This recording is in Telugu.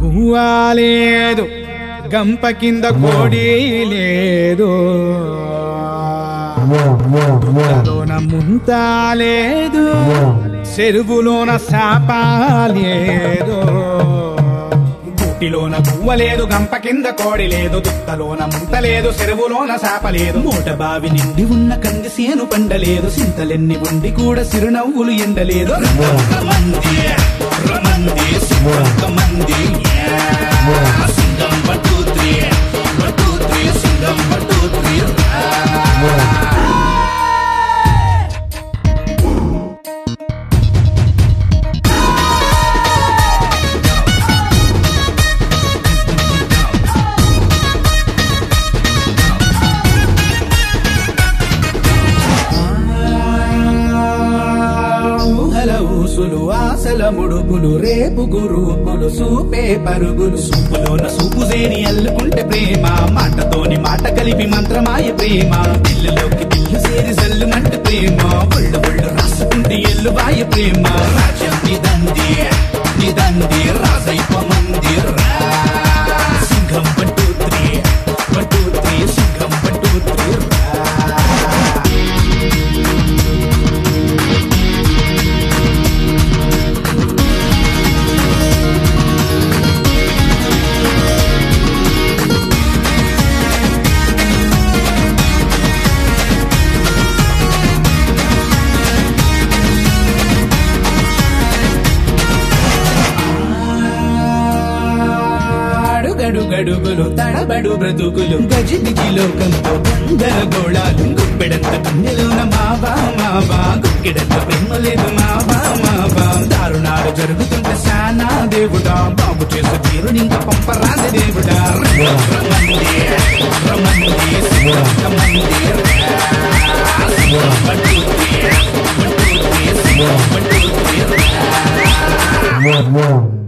గువ్వా లేదు గంప కింద కోడి లేదు దుంతలోన ముంత లేదు చెరువులోన సాప లేదు గుట్టిలోన గువ్వ లేదు గంప కింద కోడి లేదు దుత్తలోన ముంత లేదు చెరువులోన సాప లేదు మూట బావి నిండి ఉన్న కంది సేను పండలేదు సింతలెన్ని ఉండి కూడా సిరునవ్వులు ఎండలేదు రమంది రమంది మంది సింగం పట్టు త్రీ పట్టు త్రీ సింగం పట్టు త్రీ ఊహల ఊసులు ఆశల ముడుపులు రేపు గురూపులు సూపే పరుగులు సూపులోన సూపు చేని అల్లుకుంటే ప్రేమ మాటతోని మాట కలిపి మంత్రమాయ ప్రేమ ఇల్లులోకి ఇల్లు సేరి జల్లుమంటే ప్రేమ ఒళ్ళు ఒళ్ళు రాసుకుంటే ఎల్లు వాయ ప్రేమ రాజ్యం నిదంది నిదంది రాజైప మందిర్ సింహం పట్టు త్రీ పట్టు త్రీ సింహం పట్టు త్రీ అడుగడుగడుగులు తడబడు బ్రతుకులు గజిబిజి లోకంతో గందరగోళాలు గుప్పెడంత కన్నెలోన మావా మావా గుక్కెడంత ప్రేమ లేదు మావా మావా దారుణాలు జరుగుతుంటే శానా దేవుడా బాబు చేసే తీరు ఇంకా పంపరాది దేవుడా రమంది రమంది రమంది పట్టు పట్టు పట్టు